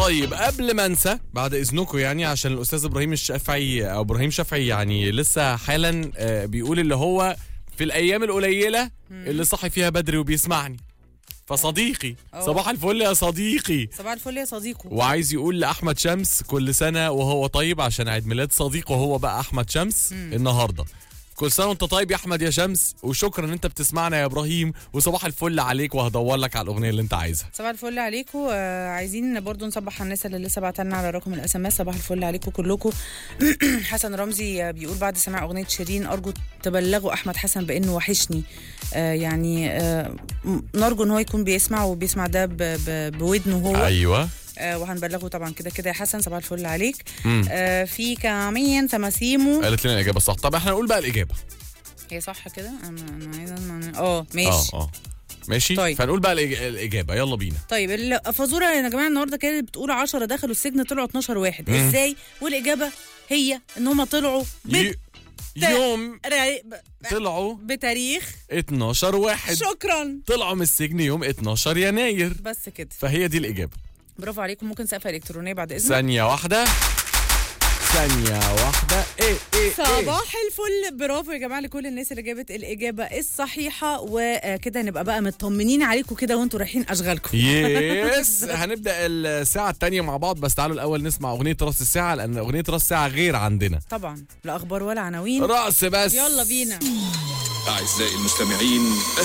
طيب قبل ما انسى بعد اذنكم يعني عشان الاستاذ ابراهيم الشافعي او ابراهيم شافعي يعني لسه حالا آه، بيقول اللي هو في الايام القليله اللي صاحي فيها بدري وبيسمعني فصديقي أوه. صباح الفل يا صديقي صباح الفل يا صديقو وعايز يقول لاحمد شمس كل سنه وهو طيب عشان عيد ميلاد صديقه هو بقى احمد شمس النهارده كل سنه وانت طيب يا احمد يا شمس وشكرا ان انت بتسمعنا يا ابراهيم وصباح الفل عليك وهدور لك على الاغنيه اللي انت عايزها صباح الفل عليكم آه عايزين برضو نصبح على الناس اللي لسه بعتلنا على رقم الاس ام اس صباح الفل عليكم كلكم حسن رمزي آه، بيقول بعد سماع اغنيه شيرين ارجو تبلغوا احمد حسن بانه وحشني آه يعني آه م- نرجو ان هو يكون بيسمع وبيسمع ده ب- ب- بودنه هو ايوه آه وهنبلغه طبعا كده كده يا حسن صباح الفل عليك مم. آه في كمان تماسيمو قالت لنا الاجابه صح طب احنا نقول بقى الاجابه هي صح كده انا انا عايزه أسمع- اه اه ماشي اه ماشي طيب. فنقول بقى الإج- الاجابه يلا بينا طيب الفازوره يا جماعه النهارده كانت بتقول 10 دخلوا السجن طلعوا 12 واحد مم. ازاي والاجابه هي ان هم طلعوا ي- يوم بت... طلعوا بتاريخ 12 واحد شكرا طلعوا من السجن يوم 12 يناير بس كده فهي دي الاجابه برافو عليكم ممكن سقفه الكترونيه بعد اذنك ثانيه واحده ثانيه واحده ايه ايه ايه صباح الفل برافو يا جماعه لكل الناس اللي جابت الاجابه الصحيحه وكده نبقى بقى مطمنين عليكم كده وانتوا رايحين اشغالكم يس هنبدا الساعه الثانيه مع بعض بس تعالوا الاول نسمع اغنيه راس الساعه لان اغنيه راس الساعه غير عندنا طبعا لا اخبار ولا عناوين راس بس يلا بينا أعزائي المستمعين